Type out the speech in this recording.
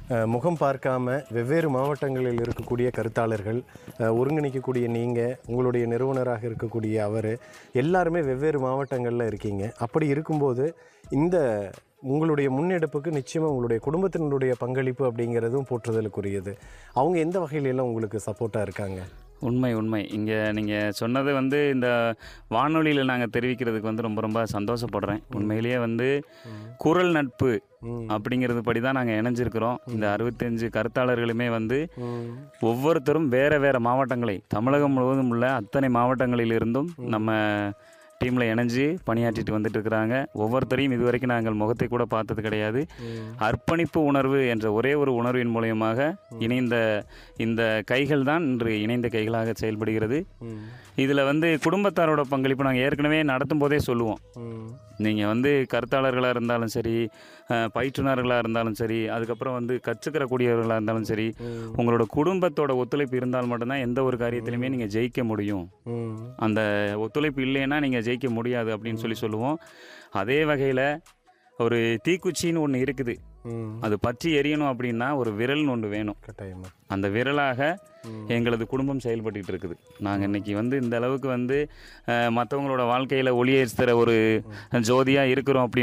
அஹ், முகம் பார்க்காம வெவ்வேறு மாவட்டங்களில் இருக்கக்கூடிய கருத்தாளர்கள் அஹ், ஒருங்கிணைக்கக்கூடிய நீங்கள் உங்களுடைய நிறுவனராக இருக்கக்கூடிய அவர் எல்லாருமே வெவ்வேறு மாவட்டங்களில் இருக்கீங்க அப்படி இருக்கும்போது இந்த உங்களுடைய முன்னெடுப்புக்கு நிச்சயமாக உங்களுடைய குடும்பத்தினருடைய பங்களிப்பு அப்படிங்கிறதும் போற்றுதலுக்குரியது அவங்க எந்த வகையில எல்லாம் உங்களுக்கு சப்போர்ட்டாக இருக்காங்க உண்மை உண்மை இங்கே நீங்கள் சொன்னது வந்து இந்த வானொலியில் நாங்கள் தெரிவிக்கிறதுக்கு வந்து ரொம்ப ரொம்ப சந்தோஷப்படுறேன் உண்மையிலேயே வந்து குரல் நட்பு ம். அப்படிங்கிறது படி தான் நாங்கள் இணைஞ்சிருக்கிறோம் இந்த அறுபத்தஞ்சு கருத்தாளர்களுமே வந்து ம். ஒவ்வொருத்தரும் வேறு வேறு மாவட்டங்களை தமிழகம் முழுவதும் உள்ள அத்தனை மாவட்டங்களிலிருந்தும் நம்ம டீமில் இணைஞ்சு பணியாற்றிட்டு வந்துட்டு இருக்கிறாங்க ஒவ்வொருத்தரையும் இதுவரைக்கும் நாங்கள் முகத்தை கூட பார்த்தது கிடையாது அர்ப்பணிப்பு உணர்வு என்ற ஒரே ஒரு உணர்வின் மூலியமாக இணைந்த இந்த கைகள் தான் இன்று இணைந்த கைகளாக செயல்படுகிறது ம். இதில் வந்து குடும்பத்தாரோட பங்களிப்பு நாங்கள் ஏற்கனவே நடத்தும் போதே சொல்லுவோம் ம். நீங்கள் வந்து கருத்தாளர்களாக இருந்தாலும் சரி அஹ், பயிற்றுனர்களாக இருந்தாலும் சரி அதுக்கப்புறம் வந்து கற்றுக்கிறக்கூடியவர்களாக இருந்தாலும் சரி ம். உங்களோட குடும்பத்தோட ஒத்துழைப்பு இருந்தால் மட்டும்தான் எந்த ஒரு காரியத்திலையுமே நீங்கள் ஜெயிக்க முடியும் ம். அந்த ஒத்துழைப்பு இல்லைன்னா நீங்கள் ஜெயிக்க முடியாது அப்படின்னு சொல்லி சொல்லுவோம் அதே வகையில் ஒரு தீக்குச்சின்னு ஒன்று இருக்குது ம். அது பற்றி எரியணும் அப்படின்னா ஒரு விரல்னு ஒன்று வேணும் கட்டாயமா அந்த விரலாக ம். எங்களது குடும்பம் செயல்பட்டுக்கிட்டு இருக்குது நாங்கள் இன்னைக்கு வந்து இந்த அளவுக்கு வந்து மற்றவங்களோட வாழ்க்கையில் ஒளியேற்றுற ஒரு ஜோதியாக இருக்கிறோம் அப்படி